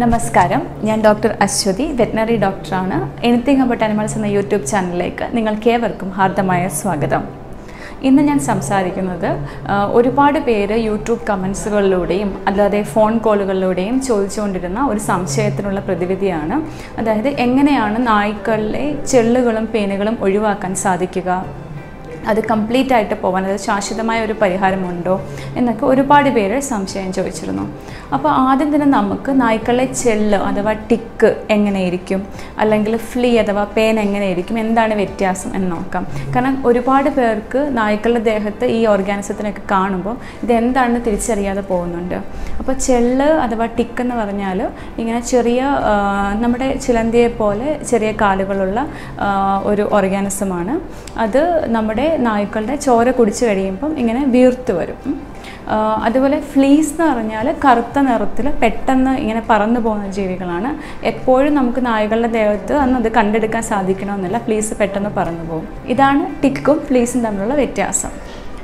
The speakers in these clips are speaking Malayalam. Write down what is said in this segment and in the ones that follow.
നമസ്കാരം ഞാൻ ഡോക്ടർ അശ്വതി വെറ്റിനറി ഡോക്ടറാണ് എനിത്തിങ് അബൌട്ട് അനിമൽസ് എന്ന യൂട്യൂബ് ചാനലിലേക്ക് നിങ്ങൾക്കേവർക്കും ഹാർദമായ സ്വാഗതം ഇന്ന് ഞാൻ സംസാരിക്കുന്നത് ആ, ഒരുപാട് പേര് യൂട്യൂബ് കമൻസുകളിലൂടെയും അല്ലാതെ ഫോൺ കോളുകളിലൂടെയും ചോദിച്ചുകൊണ്ടിരുന്ന ഒരു സംശയത്തിനുള്ള പ്രതിവിധിയാണ് അതായത് എങ്ങനെയാണ് നായ്ക്കളിലെ ചെള്ളുകളും പേനുകളും ഒഴിവാക്കാൻ സാധിക്കുക അത് കംപ്ലീറ്റ് ആയിട്ട് പോകാൻ അത് ശാശ്വതമായ ഒരു പരിഹാരമുണ്ടോ എന്നൊക്കെ ഒരുപാട് പേര് സംശയം ചോദിച്ചിരുന്നു അപ്പോൾ ആദ്യം തന്നെ നമുക്ക് നായ്ക്കളെ ചെള്ള് അഥവാ ടിക്ക് എങ്ങനെയിരിക്കും അല്ലെങ്കിൽ ഫ്ലീ അഥവാ പേൻ എങ്ങനെയിരിക്കും എന്താണ് വ്യത്യാസം എന്ന് നോക്കാം കാരണം ഒരുപാട് പേർക്ക് നായ്ക്കളുടെ ദേഹത്ത് ഈ ഓർഗാനിസത്തിനൊക്കെ കാണുമ്പോൾ ഇത് എന്താണെന്ന് തിരിച്ചറിയാതെ പോകുന്നുണ്ട് അപ്പോൾ ചെള്ള് അഥവാ ടിക്ക് എന്ന് പറഞ്ഞാൽ ഇങ്ങനെ ചെറിയ ആ, നമ്മുടെ ചിലന്തിയെ പോലെ ചെറിയ കാലുകളുള്ള ആ, ഒരു ഓർഗാനിസമാണ് അത് നമ്മുടെ നായ്ക്കളുടെ ചോര കുടിച്ചു കഴിയുമ്പം ഇങ്ങനെ വീർത്ത് വരും ഉം. ആ, അതുപോലെ ഫ്ലീസ് എന്ന് പറഞ്ഞാൽ കറുത്ത നിറത്തിൽ പെട്ടെന്ന് ഇങ്ങനെ പറന്നു പോകുന്ന ജീവികളാണ് എപ്പോഴും നമുക്ക് നായ്ക്കളുടെ ദേഹത്ത് അന്ന് അത് കണ്ടെടുക്കാൻ സാധിക്കണമെന്നില്ല ഫ്ലീസ് പെട്ടെന്ന് പറന്നു പോകും ഇതാണ് ടിക്കും ഫ്ലീസും തമ്മിലുള്ള വ്യത്യാസം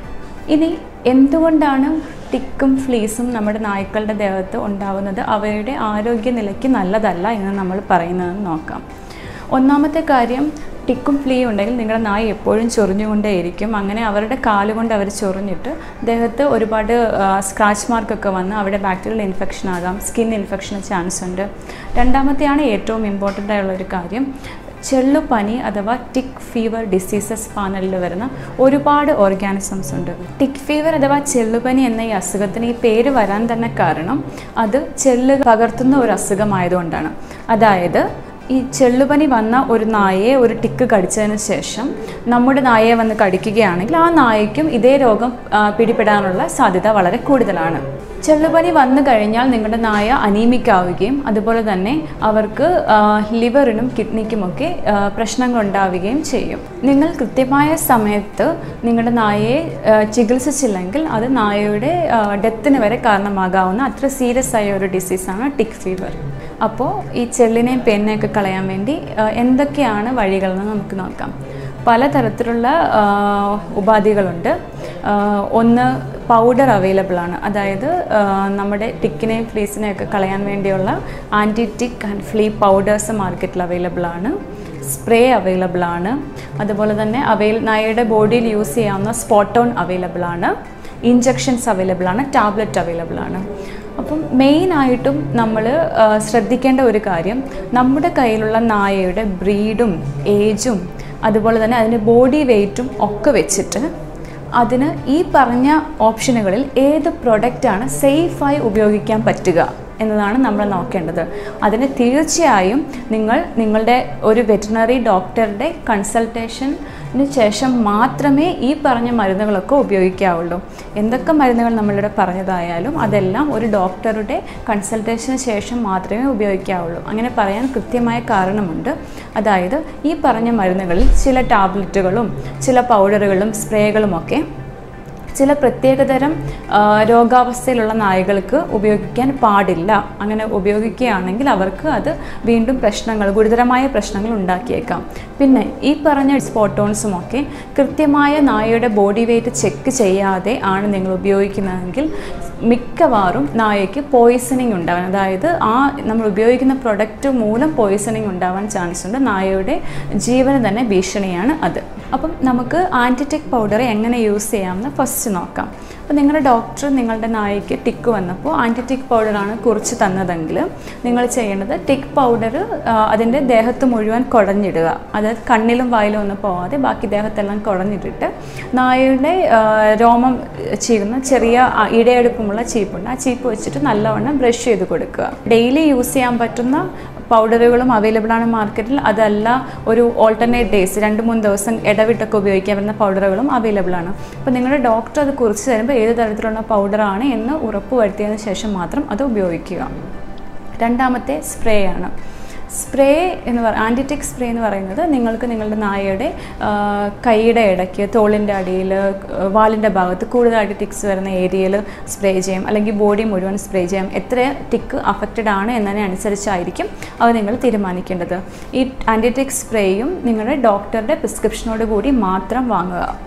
ഇനി എന്തുകൊണ്ടാണ് ടിക്കും ഫ്ലീസും നമ്മുടെ നായ്ക്കളുടെ ദേഹത്ത് ഉണ്ടാവുന്നത് അവയുടെ ആരോഗ്യനിലയ്ക്ക് നല്ലതല്ല എന്ന് നമ്മൾ പറയുന്നതെന്ന് നോക്കാം ഒന്നാമത്തെ കാര്യം ടിക്കും ഫ്ലീ ഉണ്ടെങ്കിൽ നിങ്ങളുടെ നായ എപ്പോഴും ചൊറിഞ്ഞുകൊണ്ടേയിരിക്കും അങ്ങനെ അവരുടെ കാലുകൊണ്ട് അവർ ചൊറിഞ്ഞിട്ട് ദേഹത്ത് ഒരുപാട് സ്ക്രാച്ച് മാർക്കൊക്കെ വന്ന് അവിടെ ബാക്ടീരിയൽ ഇൻഫെക്ഷൻ ആകാം സ്കിൻ ഇൻഫെക്ഷന് ചാൻസ് ഉണ്ട് രണ്ടാമത്തെയാണ് ഏറ്റവും ഇമ്പോർട്ടൻ്റ് ആയുള്ള ഒരു കാര്യം ചെള്ളുപനി അഥവാ ടിക് ഫീവർ ഡിസീസസ് പാനലിൽ വരുന്ന ഒരുപാട് ഓർഗാനിസംസ് ഉണ്ട് ടിക് ഫീവർ അഥവാ ചെള്ളുപനി എന്ന ഈ അസുഖത്തിന് ഈ പേര് വരാൻ തന്നെ കാരണം അത് ചെള്ള് പകർത്തുന്ന ഒരു അസുഖമായതുകൊണ്ടാണ് അതായത് ഈ ചെള്ളുപനി വന്ന ഒരു നായയെ ഒരു ടിക്ക് കടിച്ചതിന് ശേഷം നമ്മുടെ നായയെ വന്ന് കടിക്കുകയാണെങ്കിൽ ആ നായയ്ക്കും ഇതേ രോഗം ആ, പിടിപെടാനുള്ള സാധ്യത വളരെ കൂടുതലാണ് ചെള്ളുപനി വന്നു കഴിഞ്ഞാൽ നിങ്ങളുടെ നായ അനീമിക് ആവുകയും അതുപോലെ തന്നെ അവർക്ക് ആ, ലിവറിനും കിഡ്നിക്കുമൊക്കെ ആ, പ്രശ്നങ്ങൾ ഉണ്ടാവുകയും ചെയ്യും നിങ്ങൾ കൃത്യമായ സമയത്ത് നിങ്ങളുടെ നായയെ ആ, ചികിത്സിച്ചില്ലെങ്കിൽ അത് നായയുടെ ഡെത്തിന് വരെ കാരണമാകാവുന്ന അത്ര സീരിയസ് ആയ ഒരു ഡിസീസാണ് ടിക് ഫീവർ അപ്പോൾ ഈ ചെള്ളിനെയും പെണ്ണിനെയൊക്കെ കളയാൻ വേണ്ടി ആ, എന്തൊക്കെയാണ് വഴികളെന്ന് നമുക്ക് നോക്കാം പലതരത്തിലുള്ള ആ, ഉപാധികളുണ്ട് ആ, ഒന്ന് പൗഡർ അവൈലബിൾ ആണ് അതായത് ആ, നമ്മുടെ ടിക്കിനെയും ഫ്ലീസിനെയും ഒക്കെ കളയാൻ വേണ്ടിയുള്ള anti tick and flea powders മാർക്കറ്റിൽ അവൈലബിൾ ആണ് സ്പ്രേ അവൈലബിൾ ആണ് അതുപോലെ തന്നെ അവൈൽ നായയുടെ ബോഡിയിൽ യൂസ് ചെയ്യാവുന്ന സ്പോട്ടോൺ അവൈലബിൾ ആണ് ഇഞ്ചെക്ഷൻസ് അവൈലബിൾ ആണ് ടാബ്ലറ്റ് അവൈലബിൾ ആണ് അപ്പം മെയിനായിട്ടും നമ്മൾ ശ്രദ്ധിക്കേണ്ട ഒരു കാര്യം നമ്മുടെ കയ്യിലുള്ള നായയുടെ ബ്രീഡും ഏജും അതുപോലെ തന്നെ അതിൻ്റെ ബോഡി വെയ്റ്റും ഒക്കെ വെച്ചിട്ട് അതിന് ഈ പറഞ്ഞ ഓപ്ഷനുകളിൽ ഏത് പ്രൊഡക്റ്റാണ് സേഫായി ഉപയോഗിക്കാൻ പറ്റുക എന്നതാണ് നമ്മൾ നോക്കേണ്ടത് അതിന് തീർച്ചയായും നിങ്ങൾ നിങ്ങളുടെ ഒരു വെറ്റിനറി ഡോക്ടറുടെ കൺസൾട്ടേഷന് ശേഷം മാത്രമേ ഈ പറഞ്ഞ മരുന്നുകളൊക്കെ ഉപയോഗിക്കാവുള്ളൂ എന്തൊക്കെ മരുന്നുകൾ നമ്മളിവിടെ പറഞ്ഞതായാലും അതെല്ലാം ഒരു ഡോക്ടറുടെ കൺസൾട്ടേഷന് ശേഷം മാത്രമേ ഉപയോഗിക്കാവുള്ളൂ അങ്ങനെ പറയാൻ കൃത്യമായ കാരണമുണ്ട് അതായത് ഈ പറഞ്ഞ മരുന്നുകളിൽ ചില ടാബ്ലറ്റുകളും ചില പൗഡറുകളും സ്പ്രേകളുമൊക്കെ ചില പ്രത്യേകതരം ആ, രോഗാവസ്ഥയിലുള്ള നായകൾക്ക് ഉപയോഗിക്കാൻ പാടില്ല അങ്ങനെ ഉപയോഗിക്കുകയാണെങ്കിൽ അവർക്ക് അത് വീണ്ടും പ്രശ്നങ്ങൾ ഗുരുതരമായ പ്രശ്നങ്ങൾ ഉണ്ടാക്കിയേക്കാം പിന്നെ ഈ പറഞ്ഞ സ്പോട്ടോൺസും ഒക്കെ കൃത്യമായ നായയുടെ ബോഡി വെയ്റ്റ് ചെക്ക് ചെയ്യാതെ ആണ് നിങ്ങൾ ഉപയോഗിക്കുന്നതെങ്കിൽ മിക്കവാറും നായയ്ക്ക് പോയിസണിങ് ഉണ്ടാവാൻ അതായത് ആ നമ്മൾ ഉപയോഗിക്കുന്ന പ്രൊഡക്റ്റ് മൂലം പോയിസണിങ് ഉണ്ടാവാൻ ചാൻസ് ഉണ്ട് നായയുടെ ജീവന് തന്നെ ഭീഷണിയാണ് അത് അപ്പം നമുക്ക് ആൻറ്റിടെക് പൗഡർ എങ്ങനെ യൂസ് ചെയ്യാമെന്ന് ഫസ്റ്റ് നോക്കാം അപ്പോൾ നിങ്ങളുടെ ഡോക്ടർ നിങ്ങളുടെ നായയ്ക്ക് ടിക്ക് വന്നപ്പോൾ ആൻറ്റിറ്റിക് പൗഡറാണ് കുറിച്ച് തന്നതെങ്കിൽ നിങ്ങൾ ചെയ്യേണ്ടത് ടിക്ക് പൗഡർ അതിൻ്റെ ദേഹത്ത് മുഴുവൻ കുടഞ്ഞിടുക അത് കണ്ണിലും വായിലും ഒന്നും പോവാതെ ബാക്കി ദേഹത്തെല്ലാം കുടഞ്ഞിട്ടിട്ട് നായയുടെ ആ, രോമം ചീകുന്ന ചെറിയ ആ, ഇടയെടുപ്പമുള്ള ചീപ്പുണ്ട് ആ ചീപ്പ് വെച്ചിട്ട് നല്ലവണ്ണം ബ്രഷ് ചെയ്ത് കൊടുക്കുക ഡെയിലി യൂസ് ചെയ്യാൻ പറ്റുന്ന പൗഡറുകളും അവൈലബിൾ ആണ് മാർക്കറ്റിൽ അതല്ല ഒരു ഓൾട്ടർനേറ്റ് ഡേയ്സ് രണ്ട് മൂന്ന് ദിവസം ഇടവിട്ടൊക്കെ ഉപയോഗിക്കാൻ പറ്റുന്ന പൗഡറുകളും അവൈലബിൾ ആണ് അപ്പോൾ നിങ്ങളുടെ ഡോക്ടർ അത് കുറിച്ച് തരുമ്പോൾ ഏത് തരത്തിലുള്ള പൗഡറാണ് എന്ന് ഉറപ്പ് വരുത്തിയതിന് ശേഷം മാത്രം അത് ഉപയോഗിക്കുക രണ്ടാമത്തെ സ്പ്രേ ആണ് സ്പ്രേ എന്ന് പറ ആൻറ്റിറ്റിക് സ്പ്രേ എന്ന് പറയുന്നത് നിങ്ങൾക്ക് നിങ്ങളുടെ നായയുടെ ആ, കൈയുടെ ഇടയ്ക്ക് തോളിൻ്റെ അടിയിൽ വാലിൻ്റെ ഭാഗത്ത് കൂടുതലായിട്ട് ടിക്സ് വരുന്ന ഏരിയയിൽ സ്പ്രേ ചെയ്യാം അല്ലെങ്കിൽ ബോഡി മുഴുവൻ സ്പ്രേ ചെയ്യാം എത്ര ടിക്ക് അഫക്റ്റഡ് ആണ് എന്നതിനനുസരിച്ചായിരിക്കും അത് നിങ്ങൾ തീരുമാനിക്കേണ്ടത് ഈ ആൻറ്റിറ്റിക് സ്പ്രേയും നിങ്ങളുടെ ഡോക്ടറുടെ പ്രിസ്ക്രിപ്ഷനോട് കൂടി മാത്രം വാങ്ങുക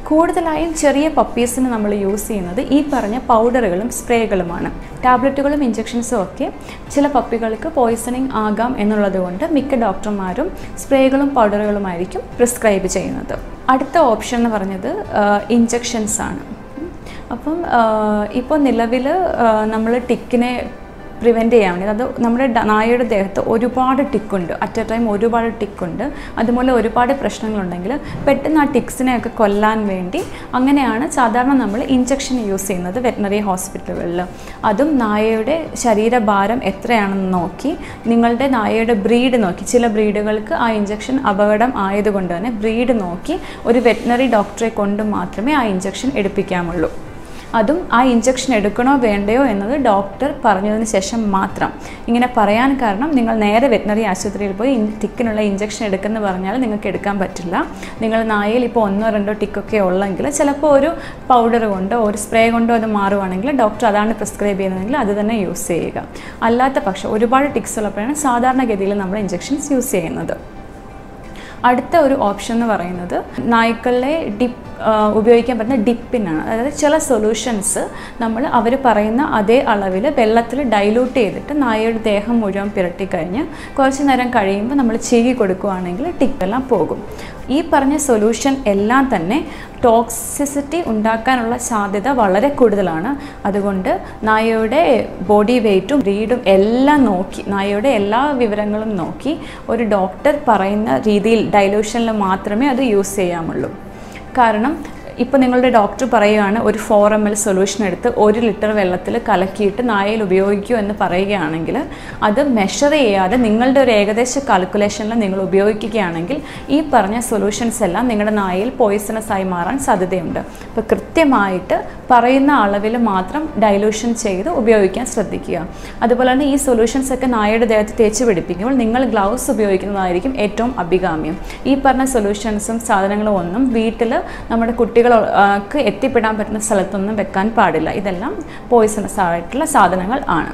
കൂടുതലായും ചെറിയ പപ്പീസിന് നമ്മൾ യൂസ് ചെയ്യുന്നത് ഈ പറഞ്ഞ പൗഡറുകളും സ്പ്രേകളുമാണ് ടാബ്ലറ്റുകളും ഇഞ്ചെക്ഷൻസും ഒക്കെ ചില പപ്പികൾക്ക് പോയിസണിങ് ആകാം എന്നുള്ളത് കൊണ്ട് മിക്ക ഡോക്ടർമാരും സ്പ്രേകളും പൗഡറുകളുമായിരിക്കും പ്രിസ്ക്രൈബ് ചെയ്യുന്നത് അടുത്ത ഓപ്ഷൻ എന്ന് പറഞ്ഞത് ഇഞ്ചെക്ഷൻസ് ആണ് അപ്പം ഇപ്പോൾ നിലവിൽ നമ്മൾ ടിക്കിനെ പ്രിവെൻറ്റ് ചെയ്യാൻ വേണ്ടി അത് നമ്മുടെ ഡ- നായയുടെ ദേഹത്ത് ഒരുപാട് ടിക്കുണ്ട് അറ്റ് എ ടൈം ഒരുപാട് ടിക്കുണ്ട് അതുപോലെ ഒരുപാട് പ്രശ്നങ്ങളുണ്ടെങ്കിൽ പെട്ടെന്ന് ആ ടിക്സിനെയൊക്കെ കൊല്ലാൻ വേണ്ടി അങ്ങനെയാണ് സാധാരണ നമ്മൾ ഇഞ്ചക്ഷൻ യൂസ് ചെയ്യുന്നത് വെറ്റിനറി ഹോസ്പിറ്റലുകളിൽ അതും നായയുടെ ശരീരഭാരം എത്രയാണെന്ന് നോക്കി നിങ്ങളുടെ നായയുടെ ബ്രീഡ് നോക്കി ചില ബ്രീഡുകൾക്ക് ആ ഇഞ്ചക്ഷൻ അപകടം ആയതുകൊണ്ട് തന്നെ ബ്രീഡ് നോക്കി ഒരു വെറ്റിനറി ഡോക്ടറെ കൊണ്ട് മാത്രമേ ആ ഇഞ്ചക്ഷൻ എടുപ്പിക്കാമുള്ളൂ അതും ആ ഇഞ്ചക്ഷൻ എടുക്കണോ വേണ്ടയോ എന്നത് ഡോക്ടർ പറഞ്ഞതിന് ശേഷം മാത്രം ഇങ്ങനെ പറയാൻ കാരണം നിങ്ങൾ നേരെ വെറ്റിനറി ആശുപത്രിയിൽ പോയി ഇൻ- ടിക്കിനുള്ള ഇഞ്ചക്ഷൻ എടുക്കുന്ന പറഞ്ഞാൽ നിങ്ങൾക്ക് എടുക്കാൻ പറ്റില്ല നിങ്ങൾ നായയിൽ ഇപ്പോൾ ഒന്നോ രണ്ടോ ടിക്കൊക്കെ ഉള്ളെങ്കിൽ ചിലപ്പോൾ ഒരു പൗഡർ കൊണ്ടോ ഒരു സ്പ്രേ കൊണ്ടോ അത് മാറുവാണെങ്കിൽ ഡോക്ടർ അതാണ് പ്രിസ്ക്രൈബ് ചെയ്യുന്നതെങ്കിൽ അത് തന്നെ യൂസ് ചെയ്യുക അല്ലാത്ത പക്ഷം ഒരുപാട് ടിക്സ് ഉള്ളപ്പോഴാണ് സാധാരണഗതിയിൽ നമ്മൾ ഇഞ്ചക്ഷൻസ് യൂസ് ചെയ്യുന്നത് അടുത്ത ഒരു ഓപ്ഷൻ എന്ന് പറയുന്നത് നായ്ക്കളെ ഡിപ്പ് ഉപയോഗിക്കാൻ പറ്റുന്ന ഡിപ്പിനാണ് അതായത് ചില സൊല്യൂഷൻസ് നമ്മൾ അവർ പറയുന്ന അതേ അളവിൽ വെള്ളത്തിൽ ഡൈലൂട്ട് ചെയ്തിട്ട് നായയുടെ ദേഹം മുഴുവൻ പുരട്ടി കഴിഞ്ഞ് കുറച്ച് നേരം കഴിയുമ്പോൾ നമ്മൾ ചീകി കൊടുക്കുകയാണെങ്കിൽ ടിക്കെല്ലാം പോകും ഈ പറഞ്ഞ സൊല്യൂഷൻ എല്ലാം തന്നെ ടോക്സിസിറ്റി ഉണ്ടാക്കാനുള്ള സാധ്യത വളരെ കൂടുതലാണ് അതുകൊണ്ട് നായയുടെ ബോഡി വെയ്റ്റും ബ്രീഡും എല്ലാം നോക്കി നായയുടെ എല്ലാ വിവരങ്ങളും നോക്കി ഒരു ഡോക്ടർ പറയുന്ന രീതിയിൽ ഡൈലൂഷനിൽ മാത്രമേ അത് യൂസ് ചെയ്യാമുള്ളൂ കാരണം ഇപ്പോൾ നിങ്ങളുടെ ഡോക്ടർ പറയുകയാണ് ഒരു ഫോർ എം എൽ സൊല്യൂഷൻ എടുത്ത് ഒരു ലിറ്റർ വെള്ളത്തിൽ കലക്കിയിട്ട് നായയിൽ ഉപയോഗിക്കൂ എന്ന് പറയുകയാണെങ്കിൽ അത് മെഷർ ചെയ്യാതെ നിങ്ങളുടെ ഒരു ഏകദേശ കാൽക്കുലേഷനിൽ നിങ്ങൾ ഉപയോഗിക്കുകയാണെങ്കിൽ ഈ പറഞ്ഞ സൊല്യൂഷൻസ് എല്ലാം നിങ്ങളുടെ നായയിൽ പോയിസണസ് ആയി മാറാൻ സാധ്യതയുണ്ട് അപ്പോൾ കൃത്യമായിട്ട് പറയുന്ന അളവിൽ മാത്രം ഡൈലൂഷൻ ചെയ്ത് ഉപയോഗിക്കാൻ ശ്രദ്ധിക്കുക അതുപോലെ തന്നെ ഈ സൊല്യൂഷൻസ് ഒക്കെ നായയുടെ ദേഹത്ത് തേച്ച് പിടിപ്പിക്കുമ്പോൾ നിങ്ങൾ ഗ്ലൗസ് ഉപയോഗിക്കുന്നതായിരിക്കും ഏറ്റവും അഭികാമ്യം ഈ പറഞ്ഞ സൊല്യൂഷൻസും സാധനങ്ങളും ഒന്നും വീട്ടിൽ നമ്മുടെ കുട്ടികൾക്ക് എത്തിപ്പെടാൻ പറ്റുന്ന സ്ഥലത്തൊന്നും വെക്കാൻ പാടില്ല ഇതെല്ലാം പോയിസണസ് ആയിട്ടുള്ള സാധനങ്ങൾ ആണ്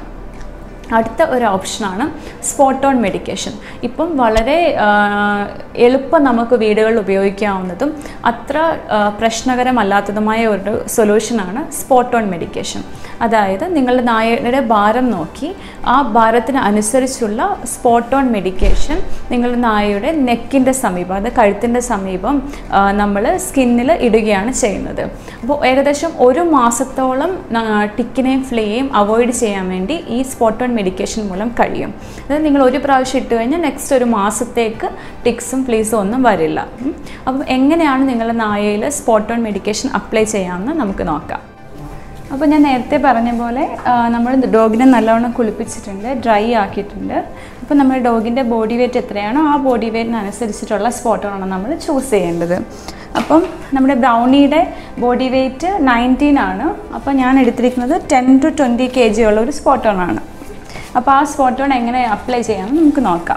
അടുത്ത ഒരു ഓപ്ഷനാണ് സ്പോട്ട് ഓൺ മെഡിക്കേഷൻ ഇപ്പം വളരെ ആ, എളുപ്പം നമുക്ക് വീടുകളിൽ ഉപയോഗിക്കാവുന്നതും അത്ര ആ, പ്രശ്നകരമല്ലാത്തതുമായ ഒരു സൊല്യൂഷനാണ് സ്പോട്ട് ഓൺ മെഡിക്കേഷൻ അതായത് നിങ്ങളുടെ നായയുടെ ഭാരം നോക്കി ആ ഭാരത്തിന് അനുസരിച്ചുള്ള സ്പോട്ട് ഓൺ മെഡിക്കേഷൻ നിങ്ങളുടെ നായയുടെ നെക്കിൻ്റെ സമീപം അത് കഴുത്തിൻ്റെ സമീപം നമ്മൾ സ്കിന്നിൽ ഇടുകയാണ് ചെയ്യുന്നത് അപ്പോൾ ഏകദേശം ഒരു മാസത്തോളം ന- ടിക്കിനെയും ഫ്ലേയും അവോയ്ഡ് ചെയ്യാൻ വേണ്ടി ഈ സ്പോട്ട് ഓൺ മെഡിക്കേഷൻ മൂലം കഴിയും അതായത് നിങ്ങൾ ഒരു പ്രാവശ്യം ഇട്ട് കഴിഞ്ഞാൽ നെക്സ്റ്റ് ഒരു മാസത്തേക്ക് ടിക്സും ഫ്ലീസും ഒന്നും വരില്ല ഉം. അപ്പം എങ്ങനെയാണ് നിങ്ങളുടെ നായയിൽ സ്പോട്ട് ഓൺ മെഡിക്കേഷൻ അപ്ലൈ ചെയ്യാമെന്ന് നമുക്ക് നോക്കാം അപ്പോൾ ഞാൻ നേരത്തെ പറഞ്ഞ പോലെ നമ്മൾ ഡോഗിനെ നല്ലവണ്ണം കുളിപ്പിച്ചിട്ടുണ്ട് ഡ്രൈ ആക്കിയിട്ടുണ്ട് അപ്പോൾ നമ്മുടെ ഡോഗിൻ്റെ ബോഡി വെയ്റ്റ് എത്രയാണോ ആ ബോഡി വെയ്റ്റിനനുസരിച്ചിട്ടുള്ള സ്പോട്ടാണ് നമ്മൾ ചൂസ് ചെയ്യേണ്ടത് അപ്പം നമ്മുടെ ബ്രൗണിയുടെ ബോഡി വെയ്റ്റ് നയൻറ്റീൻ ആണ് അപ്പോൾ ഞാൻ എടുത്തിരിക്കുന്നത് ten to twenty K G ഉള്ള ഒരു സ്പോട്ടോണാണ് അപ്പോൾ ആ സ്പോട്ടോൺ എങ്ങനെ അപ്ലൈ ചെയ്യാമെന്ന് നമുക്ക് നോക്കാം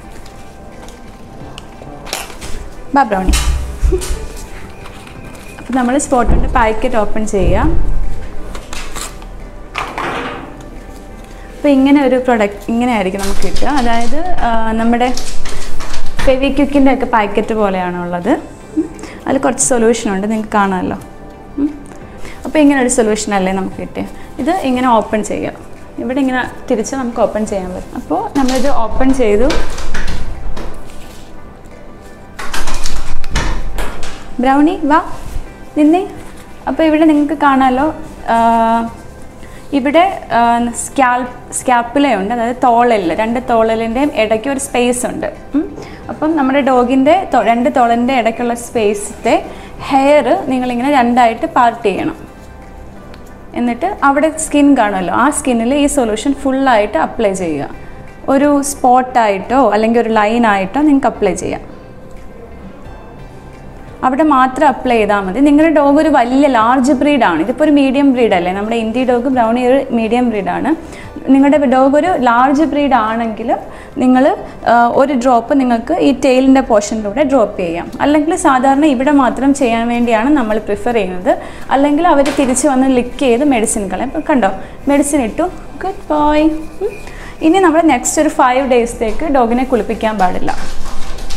ബാ ബ്രൗണി അപ്പോൾ നമ്മൾ സ്പോട്ടോണിൻ്റെ പാക്കറ്റ് ഓപ്പൺ ചെയ്യാം അപ്പോൾ ഇങ്ങനെ ഒരു പ്രൊഡക്റ്റ് ഇങ്ങനെ ആയിരിക്കും നമുക്ക് കിട്ടുക അതായത് ആ, നമ്മുടെ ഫെവിക്വിക്കിൻ്റെ ഒക്കെ പാക്കറ്റ് പോലെയാണ് ഉള്ളത് ഉം. അതിൽ കുറച്ച് സൊല്യൂഷൻ ഉണ്ട് നിങ്ങൾക്ക് കാണാമല്ലോ ഉം. അപ്പോൾ ഇങ്ങനെ ഒരു സൊല്യൂഷൻ അല്ലേ നമുക്ക് കിട്ടിയ ഇത് ഇങ്ങനെ ഓപ്പൺ ചെയ്യുക ഇവിടെ ഇങ്ങനെ തിരിച്ച് നമുക്ക് ഓപ്പൺ ചെയ്യാൻ പറ്റും അപ്പോൾ നമ്മളിത് ഓപ്പൺ ചെയ്തു ബ്രൗണി വാ നിന്നേ അപ്പോൾ ഇവിടെ നിങ്ങൾക്ക് കാണാമല്ലോ ആ, ഇവിടെ സ്കാൽ സ്കാപ്പിലയുണ്ട് അതായത് തോളല് രണ്ട് തോളലിൻ്റെയും ഇടയ്ക്ക് ഒരു സ്പേസ് ഉണ്ട് ഉം. അപ്പം നമ്മുടെ ഡോഗിൻ്റെ രണ്ട് തോളലിൻ്റെ ഇടയ്ക്കുള്ള സ്പേസത്തെ ഹെയർ നിങ്ങളിങ്ങനെ രണ്ടായിട്ട് പാർട്ട് ചെയ്യണം എന്നിട്ട് അവിടെ സ്കിൻ കാണുമല്ലോ ആ സ്കിന്നിൽ ഈ സൊല്യൂഷൻ ഫുള്ളായിട്ട് അപ്ലൈ ചെയ്യുക ഒരു സ്പോട്ടായിട്ടോ അല്ലെങ്കിൽ ഒരു ലൈനായിട്ടോ നിങ്ങൾക്ക് അപ്ലൈ ചെയ്യാം അവിടെ മാത്രം അപ്ലൈ ചെയ്താൽ മതി നിങ്ങളുടെ ഡോഗ് ഒരു വലിയ ലാർജ് ബ്രീഡാണ് ഇതിപ്പോൾ ഒരു മീഡിയം ബ്രീഡല്ലേ നമ്മുടെ ഇന്ത്യ ഡോഗ് ബ്രൗണി ഒരു മീഡിയം ബ്രീഡാണ് നിങ്ങളുടെ ഡോഗ് ഒരു ലാർജ് ബ്രീഡ് ആണെങ്കിൽ നിങ്ങൾ ഒരു ഡ്രോപ്പ് നിങ്ങൾക്ക് ഈ ടെയിലിൻ്റെ പോർഷനിലൂടെ ഡ്രോപ്പ് ചെയ്യാം അല്ലെങ്കിൽ സാധാരണ ഇവിടെ മാത്രം ചെയ്യാൻ വേണ്ടിയാണ് നമ്മൾ പ്രിഫർ ചെയ്യുന്നത് അല്ലെങ്കിൽ അവർ തിരിച്ച് വന്ന് ലിക്ക് ചെയ്ത് മെഡിസിൻ കളയും ഇപ്പോൾ കണ്ടോ മെഡിസിൻ ഇട്ടു ഗുഡ് ബോയ് ഇനി നമ്മൾ നെക്സ്റ്റ് ഒരു ഫൈവ് ഡേയ്സത്തേക്ക് ഡോഗിനെ കുളിപ്പിക്കാൻ പാടില്ല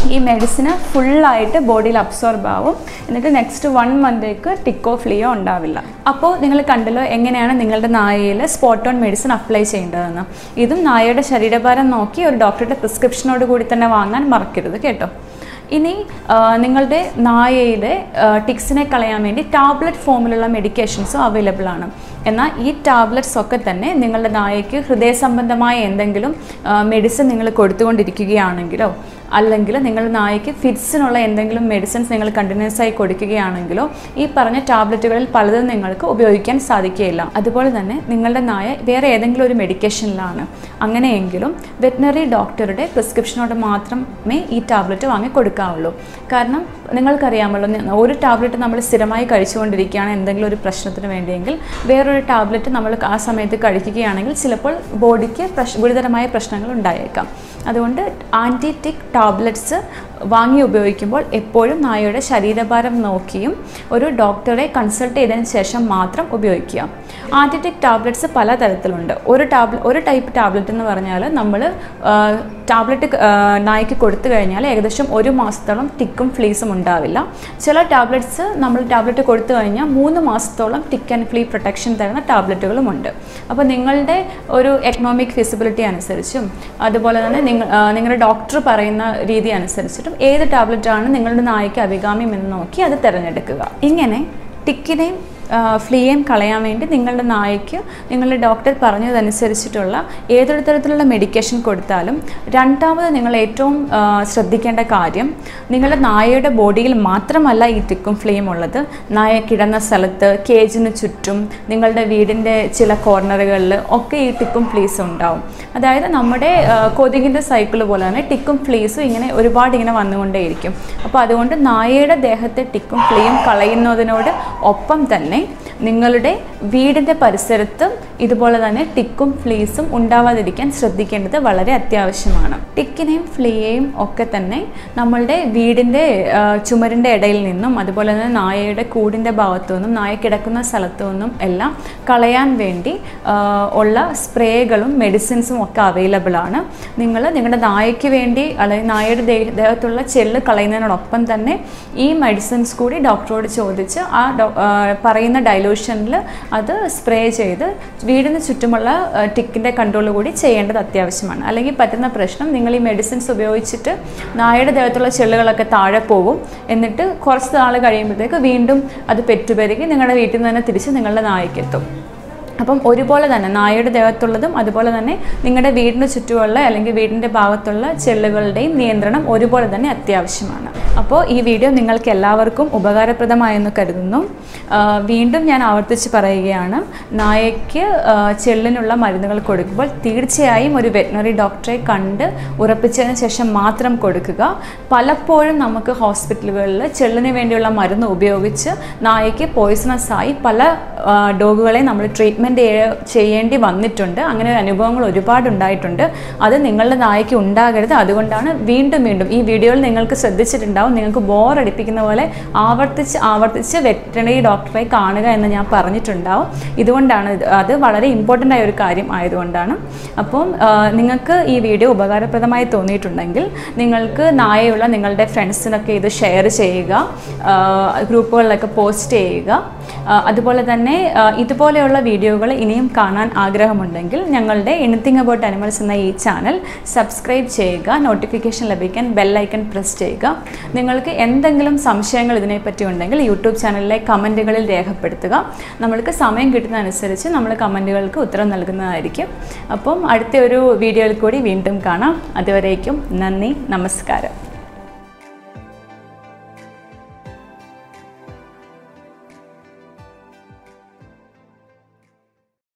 ഈ മെഡിസിന് ഫുള്ളായിട്ട് ബോഡിയിൽ അബ്സോർബ് ആവും എന്നിട്ട് നെക്സ്റ്റ് വൺ മന്തേക്ക് ടിക്കോ ഫ്ലിയോ ഉണ്ടാവില്ല അപ്പോൾ നിങ്ങൾ കണ്ടല്ലോ എങ്ങനെയാണ് നിങ്ങളുടെ നായയിൽ സ്പോട്ട് ഓൺ മെഡിസിൻ അപ്ലൈ ചെയ്യേണ്ടതെന്ന് ഇതും നായയുടെ ശരീരഭാരം നോക്കി ഒരു ഡോക്ടറുടെ പ്രിസ്ക്രിപ്ഷനോട് കൂടി തന്നെ വാങ്ങാൻ മറക്കരുത് കേട്ടോ ഇനി ആ, നിങ്ങളുടെ നായയുടെ ആ, ടിക്സിനെ കളയാൻ വേണ്ടി ടാബ്ലറ്റ് ഫോമിലുള്ള മെഡിക്കേഷൻസും അവൈലബിൾ ആണ് എന്നാൽ ഈ ടാബ്ലറ്റ്സ് ഒക്കെ തന്നെ നിങ്ങളുടെ നായയ്ക്ക് ഹൃദയ സംബന്ധമായ എന്തെങ്കിലും മെഡിസിൻ നിങ്ങൾ കൊടുത്തുകൊണ്ടിരിക്കുകയാണെങ്കിലോ അല്ലെങ്കിൽ നിങ്ങളുടെ നായയ്ക്ക് ഫിറ്റ്സിനുള്ള എന്തെങ്കിലും മെഡിസിൻസ് നിങ്ങൾ കണ്ടിന്യൂസ് ആയി കൊടുക്കുകയാണെങ്കിലോ ഈ പറഞ്ഞ ടാബ്ലറ്റുകളിൽ പലതും നിങ്ങൾക്ക് ഉപയോഗിക്കാൻ സാധിക്കുകയില്ല അതുപോലെ തന്നെ നിങ്ങളുടെ നായ വേറെ ഏതെങ്കിലും ഒരു മെഡിക്കേഷനിലാണ് അങ്ങനെയെങ്കിലും വെറ്റിനറി ഡോക്ടറുടെ പ്രിസ്ക്രിപ്ഷനോട് മാത്രമേ ഈ ടാബ്ലറ്റ് വാങ്ങി കൊടുക്കാവുള്ളൂ കാരണം നിങ്ങൾക്കറിയാമല്ലോ നി- ഒരു ടാബ്ലറ്റ് നമ്മൾ സ്ഥിരമായി കഴിച്ചുകൊണ്ടിരിക്കുകയാണ് എന്തെങ്കിലും ഒരു പ്രശ്നത്തിന് വേണ്ടിയെങ്കിൽ വേറൊരു ടാബ്ലറ്റ് നമ്മൾ ആ സമയത്ത് കഴിക്കുകയാണെങ്കിൽ ചിലപ്പോൾ ബോഡിക്ക് പ്രശ് ഗുരുതരമായ പ്രശ്നങ്ങൾ ഉണ്ടായേക്കാം അതുകൊണ്ട് ആൻറ്റി ടിക് ടാബ്ലറ്റ്സ് വാങ്ങി ഉപയോഗിക്കുമ്പോൾ എപ്പോഴും നായയുടെ ശരീരഭാരം നോക്കിയും ഒരു ഡോക്ടറെ കൺസൾട്ട് ചെയ്തതിന് ശേഷം മാത്രം ഉപയോഗിക്കുക ആൻറ്റിറ്റിക് ടാബ്ലറ്റ്സ് പല തരത്തിലുണ്ട് ഒരു ടാബ്ല ഒരു ടൈപ്പ് ടാബ്ലറ്റ് എന്ന് പറഞ്ഞാൽ നമ്മൾ ടാബ്ലറ്റ് നായ്ക്ക് കൊടുത്തു കഴിഞ്ഞാൽ ഏകദേശം ഒരു മാസത്തോളം ടിക്കും ഫ്ലീസും ഉണ്ടാവില്ല ചില ടാബ്ലറ്റ്സ് നമ്മൾ ടാബ്ലറ്റ് കൊടുത്തു കഴിഞ്ഞാൽ മൂന്ന് മാസത്തോളം ടിക്ക് ആൻഡ് ഫ്ലീ പ്രൊട്ടക്ഷൻ തരുന്ന ടാബ്ലറ്റുകളുമുണ്ട് അപ്പോൾ നിങ്ങളുടെ ഒരു എക്കണോമിക് ഫിസിബിലിറ്റി അനുസരിച്ചും അതുപോലെ തന്നെ നിങ്ങൾ ആ, നിങ്ങളുടെ ഡോക്ടർ പറയുന്ന രീതി അനുസരിച്ചിട്ടും ഏത് ടാബ്ലറ്റാണ് നിങ്ങളുടെ നായ്ക്ക് അഭികാമ്യം എന്ന് നോക്കി അത് തിരഞ്ഞെടുക്കുക ഇങ്ങനെ ടിക്കിനെയും ഫ്ലീയെയും കളയാൻ വേണ്ടി നിങ്ങളുടെ നായയ്ക്ക് നിങ്ങളുടെ ഡോക്ടർ പറഞ്ഞതനുസരിച്ചിട്ടുള്ള ഏതൊരു തരത്തിലുള്ള മെഡിക്കേഷൻ കൊടുത്താലും രണ്ടാമത് നിങ്ങൾ ഏറ്റവും ആ, ശ്രദ്ധിക്കേണ്ട കാര്യം നിങ്ങളുടെ നായയുടെ ബോഡിയിൽ മാത്രമല്ല ഈ ടിക്കും ഫ്ലീയും ഉള്ളത് നായ കിടന്ന സ്ഥലത്ത് കേജിന് ചുറ്റും നിങ്ങളുടെ വീടിൻ്റെ ചില കോർണറുകളിൽ ഒക്കെ ഈ ടിക്കും ഫ്ലീസും ഉണ്ടാവും അതായത് നമ്മുടെ ആ, കൊതുകിൻ്റെ സൈക്കിൾ പോലെ തന്നെ ടിക്കും ഫ്ലീസും ഇങ്ങനെ ഒരുപാട് ഇങ്ങനെ വന്നുകൊണ്ടേയിരിക്കും അപ്പോൾ അതുകൊണ്ട് നായയുടെ ദേഹത്തെ ടിക്കും ഫ്ലീയും കളയുന്നതിനോട് ഒപ്പം തന്നെ നിങ്ങളുടെ വീടിൻ്റെ പരിസരത്തും ഇതുപോലെ തന്നെ ടിക്കും ഫ്ലീസും ഉണ്ടാവാതിരിക്കാൻ ശ്രദ്ധിക്കേണ്ടത് വളരെ അത്യാവശ്യമാണ് ടിക്കിനെയും ഫ്ലീയെയും ഒക്കെ തന്നെ നമ്മളുടെ വീടിൻ്റെ ആ, ചുമരിൻ്റെ ഇടയിൽ നിന്നും അതുപോലെ തന്നെ നായയുടെ കൂടിൻ്റെ ഭാഗത്തു നിന്നും നായ കിടക്കുന്ന സ്ഥലത്തു നിന്നും എല്ലാം കളയാൻ വേണ്ടി ആ, ഉള്ള സ്പ്രേകളും മെഡിസിൻസും ഒക്കെ അവൈലബിൾ ആണ് നിങ്ങൾ നിങ്ങളുടെ നായയ്ക്ക് വേണ്ടി അല്ലെങ്കിൽ നായയുടെ ദേഹ ദേഹത്തുള്ള ചെല്ല് കളയുന്നതിനോടൊപ്പം തന്നെ ഈ മെഡിസിൻസ് കൂടി ഡോക്ടറോട് ചോദിച്ച് ആ ഡോ ആ, പറയുന്ന ഡൈലൂഷനിൽ അത് സ്പ്രേ ചെയ്ത് വീടിന് ചുറ്റുമുള്ള ടിക്കിൻ്റെ കൺട്രോൾ കൂടി ചെയ്യേണ്ടത് അത്യാവശ്യമാണ് അല്ലെങ്കിൽ പറ്റുന്ന പ്രശ്നം നിങ്ങൾ ഈ മെഡിസിൻസ് ഉപയോഗിച്ചിട്ട് നായയുടെ ദേഹത്തുള്ള ചെള്ളുകളൊക്കെ താഴെ പോകും എന്നിട്ട് കുറച്ച് നാൾ കഴിയുമ്പോഴത്തേക്ക് വീണ്ടും അത് പെറ്റുപെരുകി നിങ്ങളുടെ വീട്ടിൽ നിന്ന് തന്നെ തിരിച്ച് നിങ്ങളുടെ നായക്കെത്തും അപ്പം ഒരുപോലെ തന്നെ നായയുടെ ദേഹത്തുള്ളതും അതുപോലെ തന്നെ നിങ്ങളുടെ വീടിന് ചുറ്റുമുള്ള അല്ലെങ്കിൽ വീടിൻ്റെ ഭാഗത്തുള്ള ചെള്ളുകളുടെയും നിയന്ത്രണം ഒരുപോലെ തന്നെ അത്യാവശ്യമാണ് അപ്പോൾ ഈ വീഡിയോ നിങ്ങൾക്ക് എല്ലാവർക്കും ഉപകാരപ്രദമായെന്ന് കരുതുന്നു ആ, വീണ്ടും ഞാൻ ആവർത്തിച്ച് പറയുകയാണ് നായയ്ക്ക് ആ, ചെള്ളിനുള്ള മരുന്നുകൾ കൊടുക്കുമ്പോൾ തീർച്ചയായും ഒരു വെറ്റിനറി ഡോക്ടറെ കണ്ട് ഉറപ്പിച്ചതിന് ശേഷം മാത്രം കൊടുക്കുക പലപ്പോഴും നമുക്ക് ഹോസ്പിറ്റലുകളിൽ ചെള്ളിന് വേണ്ടിയുള്ള മരുന്ന് ഉപയോഗിച്ച് നായയ്ക്ക് പോയിസണസ് ആയി പല ആ, ഡോഗുകളെ നമ്മൾ ട്രീറ്റ്മെൻറ്റ് ചെയ്യേണ്ടി വന്നിട്ടുണ്ട് അങ്ങനെ ഒരു അനുഭവങ്ങൾ ഒരുപാട് ഉണ്ടായിട്ടുണ്ട് അത് നിങ്ങളുടെ നായയ്ക്ക് ഉണ്ടാകരുത് അതുകൊണ്ടാണ് വീണ്ടും വീണ്ടും ഈ വീഡിയോയിൽ നിങ്ങൾക്ക് ശ്രദ്ധിച്ചിട്ടുണ്ടാവും നിങ്ങൾക്ക് ബോർ അടിപ്പിക്കുന്ന പോലെ ആവർത്തിച്ച് ആവർത്തിച്ച് വെറ്ററിനറി ഡോക്ടറെ കാണുക എന്ന് ഞാൻ പറഞ്ഞിട്ടുണ്ടാവും ഇതുകൊണ്ടാണ് ഇത് അത് വളരെ ഇമ്പോർട്ടൻ്റ് ആയ ഒരു കാര്യം ആയതുകൊണ്ടാണ് അപ്പം ആ, നിങ്ങൾക്ക് ഈ വീഡിയോ ഉപകാരപ്രദമായി തോന്നിയിട്ടുണ്ടെങ്കിൽ നിങ്ങൾക്ക് നായയുള്ള നിങ്ങളുടെ ഫ്രണ്ട്സിനൊക്കെ ഇത് ഷെയർ ചെയ്യുക ആ, ഗ്രൂപ്പുകളിലൊക്കെ പോസ്റ്റ് ചെയ്യുക ആ, അതുപോലെ തന്നെ ആ, ഇതുപോലെയുള്ള വീഡിയോകൾ ഇനിയും കാണാൻ ആഗ്രഹമുണ്ടെങ്കിൽ ഞങ്ങളുടെ എനിത്തിങ് അബൌട്ട് അനിമൽസ് എന്ന ഈ ചാനൽ സബ്സ്ക്രൈബ് ചെയ്യുക നോട്ടിഫിക്കേഷൻ ലഭിക്കാൻ ബെല്ലൈക്കൺ പ്രസ് ചെയ്യുക നിങ്ങൾക്ക് എന്തെങ്കിലും സംശയങ്ങൾ ഇതിനെപ്പറ്റി ഉണ്ടെങ്കിൽ യൂട്യൂബ് ചാനലിലെ കമൻറ്റുകളിൽ രേഖപ്പെടുത്തുക നമ്മൾക്ക് സമയം കിട്ടുന്നതനുസരിച്ച് നമ്മൾ കമൻറ്റുകൾക്ക് ഉത്തരം നൽകുന്നതായിരിക്കും അപ്പം അടുത്ത ഒരു വീഡിയോയിൽ കൂടി വീണ്ടും കാണാം അതുവരേക്കും നന്ദി നമസ്കാരം